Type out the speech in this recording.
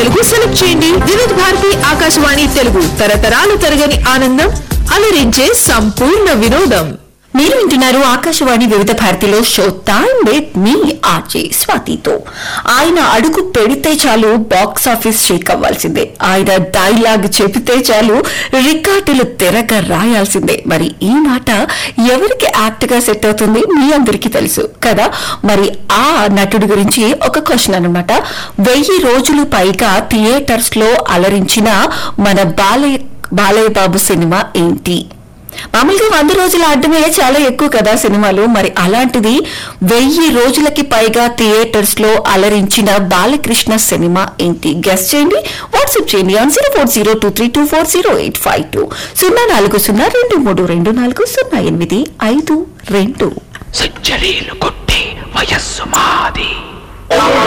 Telugu select చేయండి వివిధ భారతి ఆకాశవాణి తెలుగు తరతరాలు తరగని ఆనందం అలరించే సంపూర్ణ వినోదం మీరు వింటున్నారు ఆకాశవాణి వివిధ భారతిలో show time with me RJ స్వాతితో ఆయన అడుగు పెడితే చాలు బాక్స్ ఆఫీస్ షేక్ అవ్వాల్సిందే ఆయన డైలాగ్ చెబితే చాలు రికార్డులు తెరగ రాయాల్సిందే మరి ఈ మాట ఎవరికి యాక్ట్ గా సెట్ అవుతుంది మీ అందరికీ తెలుసు కదా మరి ఆ నటుడి గురించి ఒక క్వశ్చన్ అన్నమాట వెయ్యి రోజులు పైగా థియేటర్స్ లో అలరించిన మన బాలయ్య బాలయ్య బాబు సినిమా ఏంటి మామూలుగా వంద రోజులు ఆడటమే చాలా ఎక్కువ కదా సినిమాలు మరి అలాంటిది వెయ్యి రోజులకి పైగా థియేటర్స్ లో అలరించిన బాలకృష్ణ సినిమా ఏంటి గెస్ట్ చేయండి వాట్సాప్ చేయండి on zero four zero two three two four zero eight five two సున్నా నాలుగు సున్నా రెండు మూడు రెండు నాలుగు సున్నా ఎనిమిది ఐదు రెండు సెంచరీలు కొట్టి వయస్సు మాది